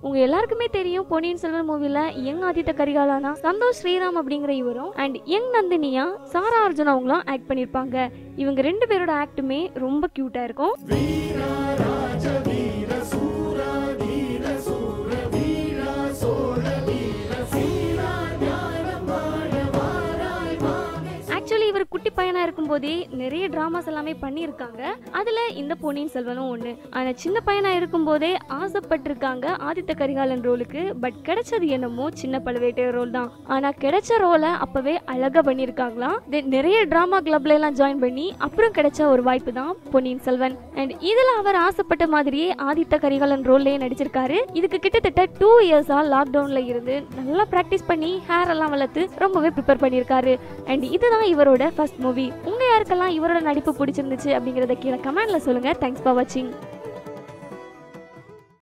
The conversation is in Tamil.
உங்க எல்லாருக்குமே தெரியும் பொன்னியின் செல்வன் மூவில யங் ஆதித்த கரிகாலானா சந்தோஷ் ஸ்ரீராம் அப்படிங்கிற இவரும் அண்ட் யங் நந்தினியா சாரா அர்ஜுன் அவங்களும் ஆக்ட் பண்ணிருப்பாங்க இவங்க ரெண்டு பேரோட ஆக்டுமே ரொம்ப கியூட்டா இருக்கும் ஆக்சுவலி இவர் குட்டி பையனா இருக்கும்போதே நிறைய டிராமாஸ் எல்லாமே பண்ணியிருக்காங்க அதுல இந்த பொன்னியின் செல்வனும் ஒண்ணு ஆனா சின்ன பையனா இருக்கும்போதே ஆசைப்பட்டிருக்காங்க ஆதித்த கரிகாலன் ரோலுக்கு பட் கிடைச்சது என்னமோ சின்ன பழுவேட்டையர் ரோல் தான் ஆனா கிடைச்ச ரோலை அப்பவே அழகா பண்ணியிருக்காங்களாம் Then நிறைய டிராமா கிளப்ல எல்லாம் ஜாயின் பண்ணி அப்புறம் கிடைச்ச ஒரு வாய்ப்பு தான் பொன்னியின் செல்வன் அண்ட் இதுல அவர் ஆசைப்பட்ட மாதிரியே ஆதித்த கரிகாலன் ரோல்லே நடிச்சிருக்காரு இதுக்கு கிட்டத்தட்ட டூ இயர்ஸா லாக்டவுன்ல இருந்து நல்லா பிராக்டிஸ் பண்ணி ஹேர் எல்லாம் வளர்த்து ரொம்பவே ப்ரிப்பேர் பண்ணியிருக்காரு அண்ட் இதுதான் இவரோட ஃபர்ஸ்ட் மூவி உங்க யாருக்கெல்லாம் இவரோட நடிப்பு பிடிச்சிருந்துச்சு அப்படிங்கறத கீழே கமெண்ட்ல சொல்லுங்க தேங்க்ஸ் ஃபார் வாட்சிங்